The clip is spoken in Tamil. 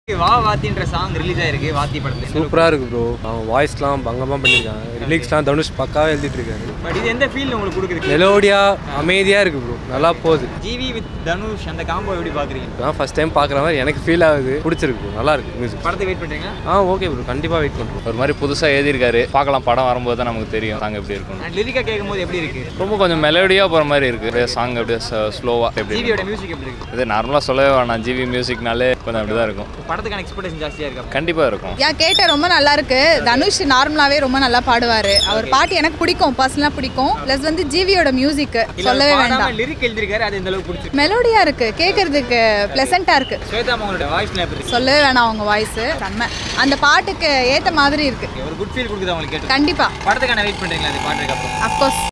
வா வாத்தின்ற சாங் ரிலீஸ் ஆயிருக்கு வாத்தி படத்துல சூப்பராக இருக்கு ப்ரோ அவன் வாய்ஸ்லாம் பங்கமாக பண்ணியிருக்காங்க லிரிக்ஸ்லாம் தனுஷ் பக்காவாக எழுதிட்டு இருக்காரு பட் இது எந்த ஃபீல் உங்களுக்கு கொடுக்குது மெலோடியா அமைதியாக இருக்கு ப்ரோ நல்லா போகுது ஜிவி வித் தனுஷ் அந்த காம்போ எப்படி பாக்குறீங்க நான் ஃபஸ்ட் டைம் பார்க்குற மாதிரி எனக்கு ஃபீல் ஆகுது பிடிச்சிருக்கு bro. நல்லா இருக்கு மியூசிக் படத்தை வெயிட் பண்றீங்களா ஆ ஓகே ப்ரோ கண்டிப்பாக வெயிட் பண்ணுறோம் ஒரு மாதிரி புதுசாக எழுதியிருக்காரு பார்க்கலாம் படம் வரும்போது தான் நமக்கு தெரியும் சாங் எப்படி இருக்கும் அண்ட் லிரிக்கா கேட்கும்போது எப்படி இருக்கு ரொம்ப கொஞ்சம் மெலோடியாக போகிற மாதிரி இருக்குது சாங் அப்படியே ஸ்லோவாக எப்படி ஜிவியோட மியூசிக் எப்படி இருக்கு இது நார்மலாக சொல்லவே வேணாம் ஜிவி மியூசிக்னாலே கொஞ்சம் அப்படி தான் இருக்கும் படத்துக்கான எக்ஸ்பெக்டேஷன் ஜாஸ்தியா இருக்கா கண்டிப்பாக இருக்கும் யா கேட்ட ரொம்ப நல்லா இருக்கு தனுஷ் நார்மலாவே ரொம்ப நல்லா பாடுவாரு அவர் பாட்டு எனக்கு பிடிக்கும் பர்சனலா பிடிக்கும் ப்ளஸ் வந்து ஜிவியோட மியூசிக் சொல்லவே வேண்டாம் லிரிக் எழுதிருக்காரு அது இந்த அளவுக்கு பிடிச்சிருக்கு மெலோடியா இருக்கு கேட்கறதுக்கு ப்ளசண்டா இருக்கு ஸ்வேதா உங்களோட வாய்ஸ்ல எப்படி இருக்கு சொல்லவே வேணாம் அவங்க வாய்ஸ் செம்ம அந்த பாட்டுக்கு ஏத்த மாதிரி இருக்கு ஒரு குட் ஃபீல் கொடுக்குது அவங்களுக்கு கேட்டு கண்டிப்பா படத்துக்கான வெயிட் பண்றீங்களா அந்த பாட்டுக்கு அப்புறம் அஃப்கோர்ஸ்